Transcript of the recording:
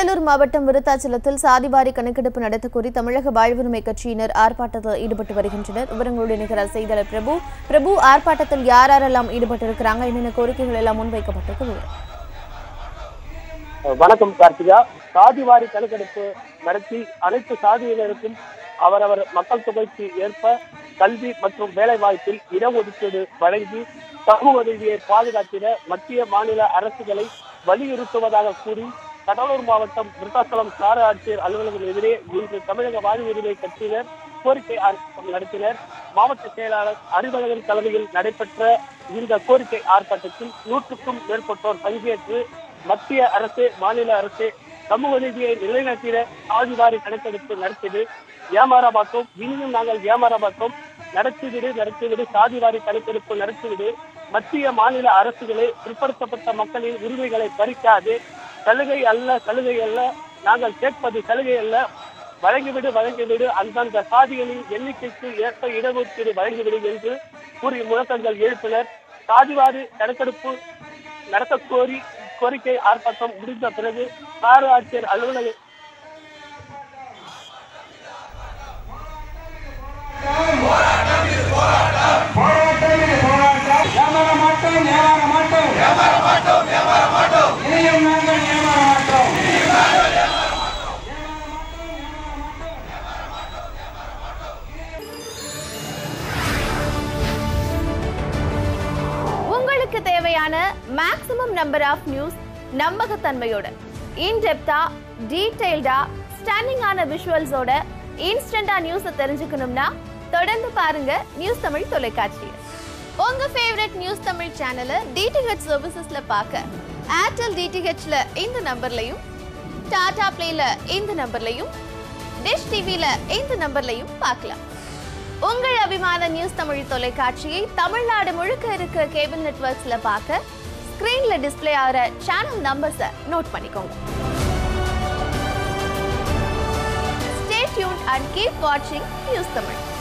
கடலூர் மாவட்டம் விருத்தாச்சலத்தில் சாதிவாரி கணக்கெடுப்பு நடத்த கோரி தமிழக வாழ்வுரிமை கட்சியினர் ஆர்ப்பாட்டத்தில் ஈடுபட்டு வருகின்றனர் விவரங்களோடு இணைகிறார் செய்தியாளர் பிரபு பிரபு ஆர்ப்பாட்டத்தில் யார் யாரெல்லாம் ஈடுபட்டிருக்கிறாங்க என்னென்ன கோரிக்கைகள் எல்லாம் முன்வைக்கப்பட்டிருக்கு விவரம். வணக்கம் கார்த்திகா சாதிவாரி கணக்கெடுப்பு நடத்தி அனைத்து சாதியினருக்கும் அவரவர் மக்கள் தொகைக்கு ஏற்ப கல்வி மற்றும் வேலை வாய்ப்பில் இடஒதுக்கீடு வழங்கி சமூக நீதியை பாதுகாத்திட மத்திய மாநில அரசுகளை வலியுறுத்துவதாக கூறி கடலூர் மாவட்டம் விருத்தாச்சலம் சார ஆட்சியர் அலுவலகம் எதிரே இன்று தமிழக வாழ்வு உரிமை கட்சியினர் கோரிக்கை ஆர்ப்பாட்டம் நடத்தினர் மாவட்ட செயலாளர் அறிவழகன் தலைமையில் நடைபெற்ற இந்த கோரிக்கை ஆர்ப்பாட்டத்தில் நூற்றுக்கும் மேற்பட்டோர் பங்கேற்று மத்திய அரசு மாநில அரசு சமூக நீதியை நிலைநாட்டிட சாதிவாரி கணக்கெடுப்பு நடத்திடு ஏமாற மாட்டோம் இனியும் நாங்கள் ஏமாற மாட்டோம் நடத்திவிடு நடத்திவிடு சாதிவாரி கணக்கெடுப்பு நடத்திவிடு மத்திய மாநில அரசுகளே பிற்படுத்தப்பட்ட மக்களின் உரிமைகளை பறிக்காது சலுகை அல்ல சலுகை அல்ல நாங்கள் கேட்பது சலுகை அல்ல வழங்கிவிடு வழங்கிவிடு அந்தந்த சாதிகளின் எண்ணிக்கைக்கு ஏற்ப இடஒதுக்கீடு வழங்கிவிடு என்று கூறி முழக்கங்கள் எழுப்பினர் சாதிவாரி கணக்கெடுப்பு நடத்த கோரி கோரிக்கை ஆர்ப்பாட்டம் முடிந்த பிறகு சார ஆட்சியர் அலுவலக போராட்டம் இது போராட்டம் ஏமாற மாட்டோம் ஏமாற மாட்டோம் ஏமாற மாட்டோம் ஏமாற மாட்டோம் இனியும் நாங்கள் ஏமாற மாட்டோம் உங்களுக்கு தேவையான மேக்ஸிமம் நம்பர் ஆஃப் நியூஸ் நம்பகத்தன்மையோட இன்டெப்தா டீடைல்டா ஸ்டன்னிங்கான விஷுவல்ஸோட இன்ஸ்டண்டா நியூஸை தெரிஞ்சுக்கணும்னா தொடர்ந்து பாருங்க நியூஸ் தமிழ் தொலைக்காட்சி உங்க ஃபேவரட் நியூஸ் தமிழ் சேனலை டிடிஹெச் சர்வீசஸ்ல பார்க்க ஏர்டெல் டிடிஹெச்ல இந்த நம்பர்லையும் டாடா பிளேல இந்த நம்பர்லையும் டிஷ் டிவில இந்த நம்பர்லையும் பார்க்கலாம் உங்கள் அபிமான நியூஸ் தமிழ் தொலைக்காட்சியை தமிழ்நாடு முழுக்க இருக்க கேபிள் நெட்வொர்க்ஸ்ல பார்க்க ஸ்கிரீன்ல டிஸ்ப்ளே ஆகிற சேனல் நம்பர்ஸை நோட் பண்ணிக்கோங்க ஸ்டே டியூன் அண்ட் கீப் வாட்சிங் நியூஸ் தமிழ்